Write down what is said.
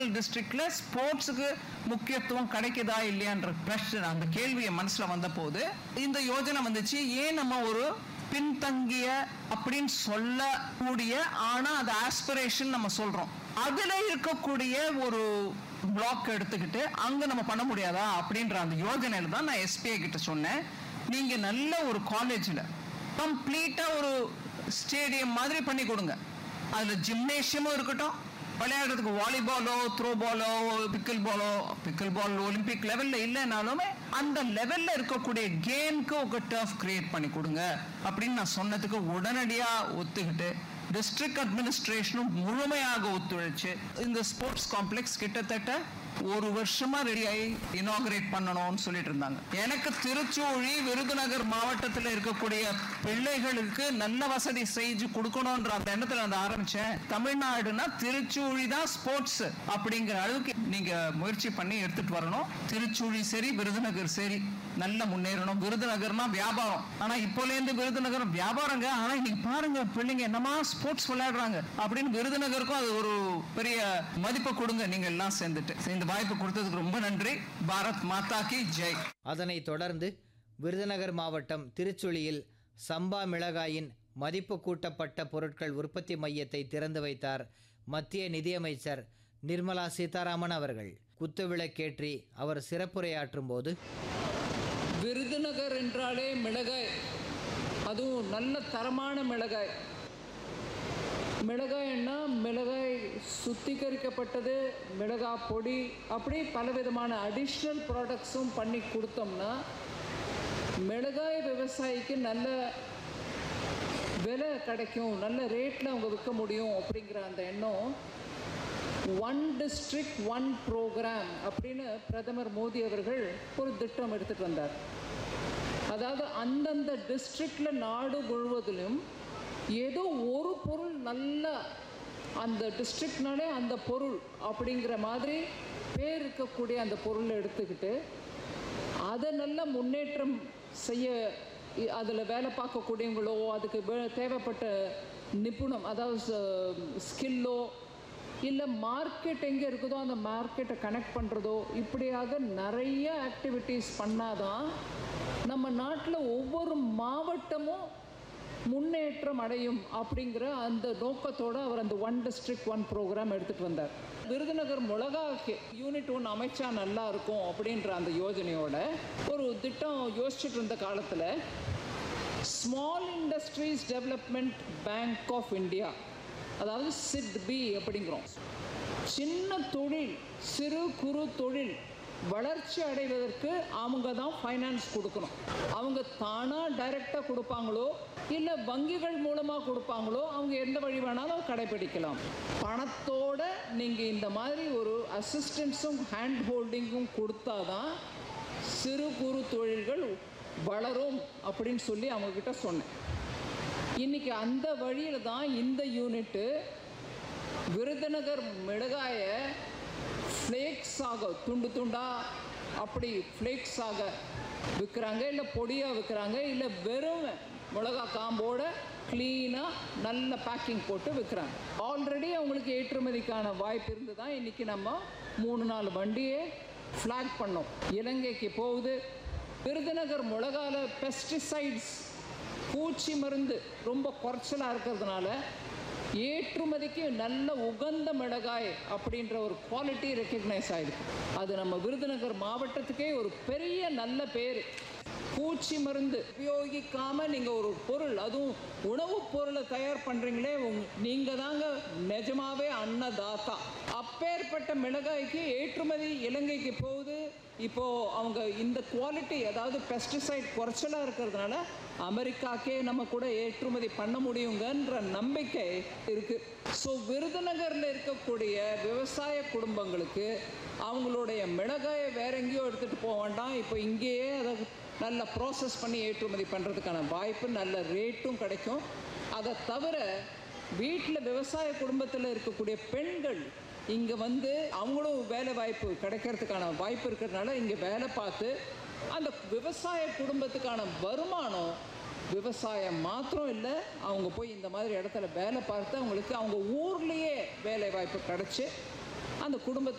டிஸ்ட்ரிக்ட்ல ஸ்போர்ட்ஸுக்கு முக்கியத்துவம் கிடைக்குதா இல்லையான்ற பிரச்சனை அந்த கேள்வியை மனசுல வந்த போது இந்த யோஜனை வந்துச்சு ஏன் நம்ம ஒரு பின்தங்கிய அப்படின்னு சொல்லக்கூடிய ஆனா அது ஆஸ்பிரேஷன் நம்ம சொல்றோம் அதுல இருக்கக்கூடிய ஒரு பிளாக் எடுத்துக்கிட்டு அங்க நம்ம பண்ண முடியாதா அப்படின்ற அந்த யோஜனையில தான் நான் எஸ்பிஐ கிட்ட சொன்னேன் நீங்க நல்ல ஒரு காலேஜ்ல கம்ப்ளீட்டா ஒரு ஸ்டேடியம் மாதிரி பண்ணி கொடுங்க அதுல ஜிம்னேஷியமும் இருக்கட்டும் விளையாடுறதுக்கு வாலிபாலோ த்ரோ பாலோ பிக்கிள் பாலோ பிக்கிள் பால் ஒலிம்பிக் லெவல்ல இல்லைனாலுமே அந்த லெவல்ல இருக்கக்கூடிய கேம்க்கு ஒரு டர்ஃப் கிரியேட் பண்ணி கொடுங்க அப்படின்னு நான் சொன்னதுக்கு உடனடியா ஒத்துக்கிட்டு டிஸ்ட்ரிக்ட் அட்மினிஸ்ட்ரேஷனும் முழுமையாக ஒத்துழைச்சு இந்த ஸ்போர்ட்ஸ் காம்ப்ளெக்ஸ் கிட்டத்தட்ட ஒரு வருஷமா ரெடி ஆகி இனாகரேட் பண்ணணும்னு சொல்லிட்டு இருந்தாங்க எனக்கு திருச்சூழி விருதுநகர் மாவட்டத்தில் இருக்கக்கூடிய பிள்ளைகளுக்கு நல்ல வசதி செஞ்சு கொடுக்கணும்ன்ற அந்த எண்ணத்துல நான் ஆரம்பிச்சேன் தமிழ்நாடுனா திருச்சூழி தான் ஸ்போர்ட்ஸ் அப்படிங்கிற அளவுக்கு நீங்க முயற்சி பண்ணி எடுத்துட்டு வரணும் திருச்சூழி சரி விருதுநகர் சரி நல்ல முன்னேறணும் விருதுநகர்னா வியாபாரம் ஆனா இப்போலேருந்து விருதுநகர் வியாபாரங்க ஆனா இன்னைக்கு பாருங்க பிள்ளைங்க என்னமா ஸ்போர்ட்ஸ் விளையாடுறாங்க அப்படின்னு விருதுநகருக்கும் அது ஒரு பெரிய மதிப்பை கொடுங்க நீங்க எல்லாம் சேர்ந்துட்டு இந்த வாய்ப்பு கொடுத்ததுக்கு ரொம்ப நன்றி பாரத் மாதா கி ஜெய் அதனைத் தொடர்ந்து விருதுநகர் மாவட்டம் திருச்சுழியில் சம்பா மிளகாயின் மதிப்பு கூட்டப்பட்ட பொருட்கள் உற்பத்தி மையத்தை திறந்து வைத்தார் மத்திய நிதியமைச்சர் நிர்மலா சீதாராமன் அவர்கள் குத்துவிளக்கேற்றி அவர் சிறப்புரையாற்றும் போது விருதுநகர் என்றாலே மிளகாய் அதுவும் நல்ல தரமான மிளகாய் மிளகாய்னா மிளகாய் சுத்திகரிக்கப்பட்டது மிளகாய் பொடி அப்படி பலவிதமான அடிஷ்னல் ப்ராடக்ட்ஸும் பண்ணி கொடுத்தோம்னா மிளகாய் விவசாயிக்கு நல்ல விலை கிடைக்கும் நல்ல ரேட்டில் அவங்க விற்க முடியும் அப்படிங்கிற அந்த எண்ணம் ஒன் டிஸ்ட்ரிக்ட் ஒன் ப்ரோக்ராம் அப்படின்னு பிரதமர் மோடி அவர்கள் ஒரு திட்டம் எடுத்துகிட்டு வந்தார் அதாவது அந்தந்த டிஸ்ட்ரிக்டில் நாடு முழுவதிலும் ஏதோ ஒரு பொருள் நல்ல அந்த டிஸ்ட்ரிக்ட்னாலே அந்த பொருள் அப்படிங்கிற மாதிரி பேர் இருக்கக்கூடிய அந்த பொருளை எடுத்துக்கிட்டு அதை நல்ல முன்னேற்றம் செய்ய அதில் வேலை பார்க்கக்கூடியவங்களோ அதுக்கு வே- தேவைப்பட்ட நிபுணம் அதாவது ஸ்கில்லோ இல்லை மார்க்கெட் எங்கே இருக்குதோ அந்த மார்க்கெட்டை கனெக்ட் பண்ணுறதோ இப்படியாக நிறைய ஆக்டிவிட்டீஸ் பண்ணாதான் நம்ம நாட்டில் ஒவ்வொரு மாவட்டமும் முன்னேற்றம் அடையும் அப்படிங்கிற அந்த நோக்கத்தோடு அவர் அந்த ஒன் டிஸ்ட்ரிக்ட் ஒன் ப்ரோக்ராம் எடுத்துகிட்டு வந்தார் விருதுநகர் மிளகாக்கு யூனிட் ஒன்று அமைச்சா நல்லா இருக்கும் அப்படின்ற அந்த யோஜனையோட ஒரு திட்டம் யோசிச்சுட்டு இருந்த காலத்தில் small industries development bank of India அதாவது சிட் பி அப்படிங்கிறோம் சின்ன தொழில் சிறு குறு தொழில் வளர்ச்சி அடைவதற்கு அவங்க தான் ஃபைனான்ஸ் கொடுக்கணும் அவங்க தானாக டைரெக்டாக கொடுப்பாங்களோ இல்லை வங்கிகள் மூலமாக கொடுப்பாங்களோ அவங்க எந்த வழி வேணாலும் கடைபிடிக்கலாம் பணத்தோட நீங்கள் இந்த மாதிரி ஒரு அசிஸ்டன்ஸும் ஹேண்ட் ஹோல்டிங்கும் கொடுத்தாதான் சிறு குறு தொழில்கள் வளரும் அப்படின்னு சொல்லி அவங்கக்கிட்ட சொன்னேன் இன்னைக்கு அந்த வழியில் தான் இந்த யூனிட்டு விருதுநகர் மிளகாயை ஃப்ளேக்ஸாக துண்டு துண்டா அப்படி ஃப்ளேக்ஸாக விற்கிறாங்க இல்லை பொடியாக விற்கிறாங்க இல்லை வெறும் மிளகா காம்போட க்ளீனாக நல்ல பேக்கிங் போட்டு விற்கிறாங்க ஆல்ரெடி அவங்களுக்கு ஏற்றுமதிக்கான வாய்ப்பு இருந்து தான் இன்றைக்கி நம்ம மூணு நாலு வண்டியே ஃப்ளாக் பண்ணோம் இலங்கைக்கு போகுது விருதுநகர் மிளகால பெஸ்டிசைட்ஸ் பூச்சி மருந்து ரொம்ப குறைச்சலாக இருக்கிறதுனால ஏற்றுமதிக்கு நல்ல உகந்த மிளகாய் அப்படின்ற ஒரு குவாலிட்டி ரெக்கக்னைஸ் ஆயிருக்கு அது நம்ம விருதுநகர் மாவட்டத்துக்கே ஒரு பெரிய நல்ல பேர் பூச்சி மருந்து உபயோகிக்காம நீங்க ஒரு பொருள் அதுவும் உணவுப் பொருளை தயார் பண்றீங்களே உங்க நீங்க தாங்க நிஜமாவே அன்னதாத்தா அப்பேற்பட்ட மிளகாய்க்கு ஏற்றுமதி இலங்கைக்கு போகுது இப்போ அவங்க இந்த குவாலிட்டி அதாவது பெஸ்டிசைட் குறைச்சலா இருக்கிறதுனால அமெரிக்காக்கே நம்ம கூட ஏற்றுமதி பண்ண முடியுங்கன்ற நம்பிக்கை இருக்கு ஸோ விருதுநகர்ல இருக்கக்கூடிய விவசாய குடும்பங்களுக்கு அவங்களுடைய மிளகாயை வேற எங்கேயோ எடுத்துட்டு போக வேண்டாம் இப்போ இங்கேயே அதை நல்ல ப்ராசஸ் பண்ணி ஏற்றுமதி பண்ணுறதுக்கான வாய்ப்பு நல்ல ரேட்டும் கிடைக்கும் அதை தவிர வீட்டில் விவசாய குடும்பத்தில் இருக்கக்கூடிய பெண்கள் இங்கே வந்து அவங்களும் வேலை வாய்ப்பு கிடைக்கிறதுக்கான வாய்ப்பு இருக்கிறதுனால இங்கே வேலை பார்த்து அந்த விவசாய குடும்பத்துக்கான வருமானம் விவசாயம் மாத்திரம் இல்லை அவங்க போய் இந்த மாதிரி இடத்துல வேலை பார்த்து அவங்களுக்கு அவங்க ஊர்லேயே வேலை வாய்ப்பு கிடச்சி அந்த அந்த குடும்பத்துக்கு